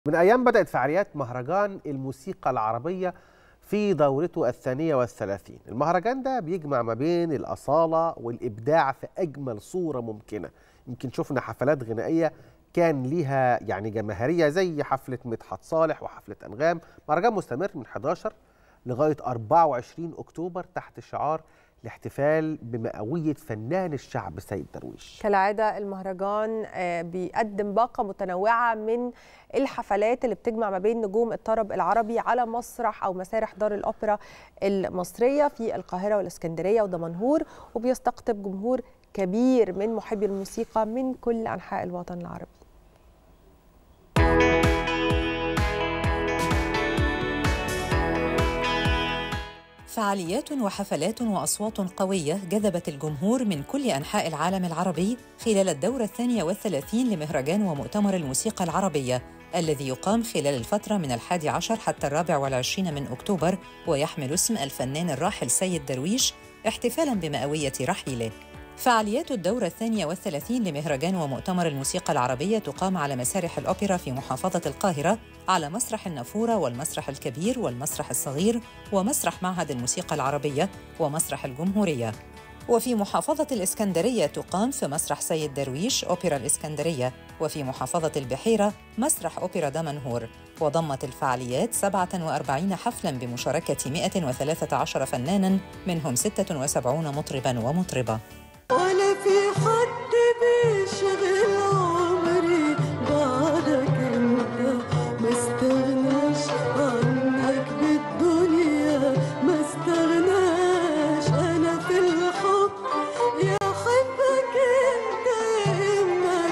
من أيام بدأت فعاليات مهرجان الموسيقى العربية في دورته الثانية والثلاثين المهرجان ده بيجمع ما بين الأصالة والإبداع في أجمل صورة ممكنة يمكن شفنا حفلات غنائية كان ليها يعني جماهيرية زي حفلة مدحت صالح وحفلة أنغام مهرجان مستمر من 11 لغاية 24 أكتوبر تحت شعار الاحتفال بمئوية فنان الشعب سيد درويش كالعادة المهرجان بيقدم باقة متنوعة من الحفلات اللي بتجمع ما بين نجوم الطرب العربي على مسرح أو مسارح دار الأوبرا المصرية في القاهرة والإسكندرية ودمنهور وبيستقطب جمهور كبير من محبي الموسيقى من كل أنحاء الوطن العربي فعاليات وحفلات واصوات قويه جذبت الجمهور من كل انحاء العالم العربي خلال الدوره الثانيه والثلاثين لمهرجان ومؤتمر الموسيقى العربيه الذي يقام خلال الفتره من الحادي عشر حتى الرابع والعشرين من اكتوبر ويحمل اسم الفنان الراحل سيد درويش احتفالا بمئويه رحيله فعاليات الدورة الثانية والثلاثين لمهرجان ومؤتمر الموسيقى العربية تقام على مسارح الأوبرا في محافظة القاهرة على مسرح النافورة والمسرح الكبير والمسرح الصغير ومسرح معهد الموسيقى العربية ومسرح الجمهورية وفي محافظة الإسكندرية تقام في مسرح سيد درويش أوبرا الإسكندرية وفي محافظة البحيرة مسرح أوبرا دمنهور وضمت الفعاليات 47 حفلاً بمشاركة 113 فناناً منهم 76 مطرباً ومطربة ولا في حد بيشغل عمري بعدك انت ما استغناش عنك بالدنيا ما استغناش انا في الحب يا حبك انت ما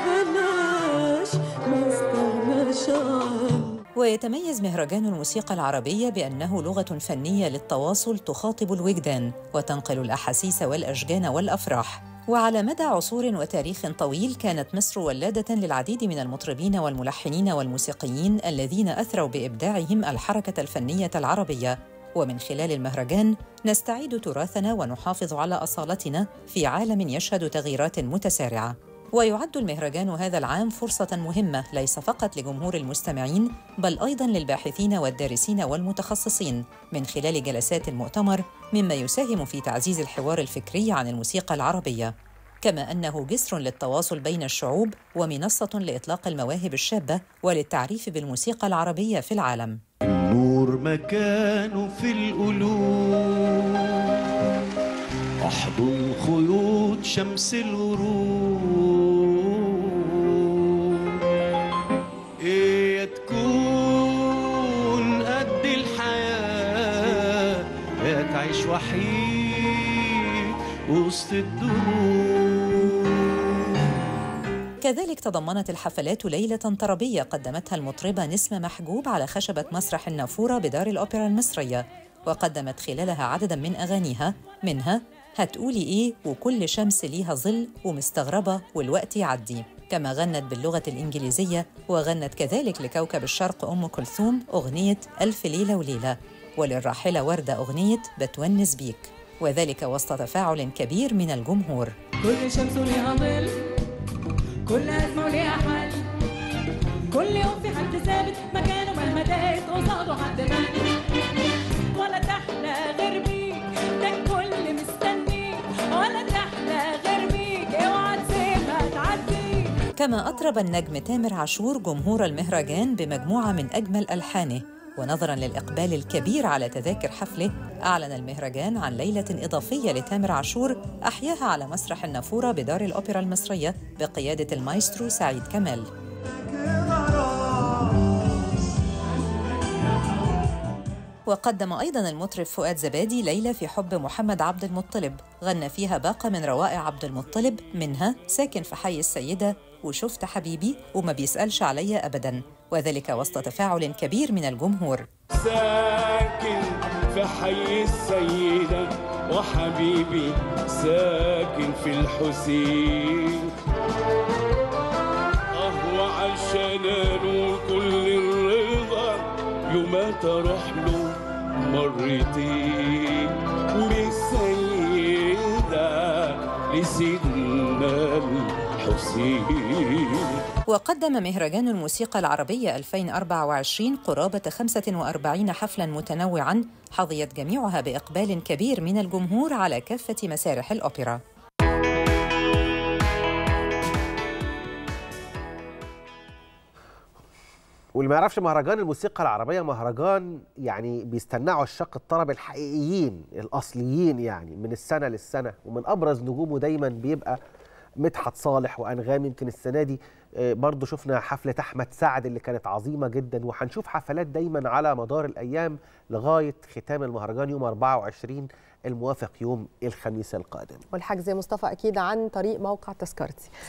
بلاش ما استغناش عنك ويتميز مهرجان الموسيقى العربية بأنه لغة فنية للتواصل تخاطب الوجدان وتنقل الأحاسيس والأشجان والأفراح وعلى مدى عصور وتاريخ طويل كانت مصر ولادة للعديد من المطربين والملحنين والموسيقيين الذين أثروا بإبداعهم الحركة الفنية العربية ومن خلال المهرجان نستعيد تراثنا ونحافظ على أصالتنا في عالم يشهد تغييرات متسارعة ويعد المهرجان هذا العام فرصة مهمة ليس فقط لجمهور المستمعين بل أيضاً للباحثين والدارسين والمتخصصين من خلال جلسات المؤتمر مما يساهم في تعزيز الحوار الفكري عن الموسيقى العربية كما أنه جسر للتواصل بين الشعوب ومنصة لإطلاق المواهب الشابة وللتعريف بالموسيقى العربية في العالم النور مكانه في القلوب احضن خيوط شمس الغروب ايه تكون قد الحياة يا تعيش وحيد وسط الدروب كذلك تضمنت الحفلات ليلة طربية قدمتها المطربة نسمة محجوب على خشبة مسرح النافورة بدار الأوبرا المصرية وقدمت خلالها عدداً من أغانيها منها هتقولي إيه وكل شمس ليها ظل ومستغربة والوقت يعدي كما غنت باللغة الإنجليزية وغنت كذلك لكوكب الشرق أم كلثوم أغنية ألف ليلة وليلة وللراحلة وردة أغنية بتونس بيك وذلك وسط تفاعل كبير من الجمهور كل شمس ليها ظل كل أزمة ليها حل كل يوم في حد ثابت مكانه مهما تاهت قصاده حد تاني ولا تحلى غير بيك ده الكل مستنيك ولا تحلى غير بيك اوعى تسيبها تعدي كما أطرب النجم تامر عاشور جمهور المهرجان بمجموعة من أجمل ألحانه ونظراً للإقبال الكبير على تذاكر حفله أعلن المهرجان عن ليلة إضافية لتامر عاشور أحياها على مسرح النافورة بدار الأوبرا المصرية بقيادة المايسترو سعيد كمال وقدم أيضاً المطرب فؤاد زبادي ليلة في حب محمد عبد المطلب غنى فيها باقة من روائع عبد المطلب منها ساكن في حي السيدة وشفت حبيبي وما بيسألش عليا أبداً وذلك وسط تفاعل كبير من الجمهور ساكن في حي السيدة وحبيبي ساكن في الحسين أهو عشان أنول كل الرضا يوم تروح له مرتين من السيدة لسيدنا حسين وقدم مهرجان الموسيقى العربية 2024 قرابة 45 حفلاً متنوعاً حظيت جميعها بإقبال كبير من الجمهور على كافة مسارح الأوبرا واللي ما يعرفش مهرجان الموسيقى العربية مهرجان يعني بيستنعوا الشق الطرب الحقيقيين الأصليين يعني من السنة للسنة ومن أبرز نجومه دايما بيبقى مدحت صالح وأنغام يمكن السنة دي آه، برضو شفنا حفلة أحمد سعد اللي كانت عظيمة جدا وهنشوف حفلات دايما على مدار الأيام لغاية ختام المهرجان يوم 24 الموافق يوم الخميس القادم والحجز يا مصطفى اكيد عن طريق موقع تذكرتي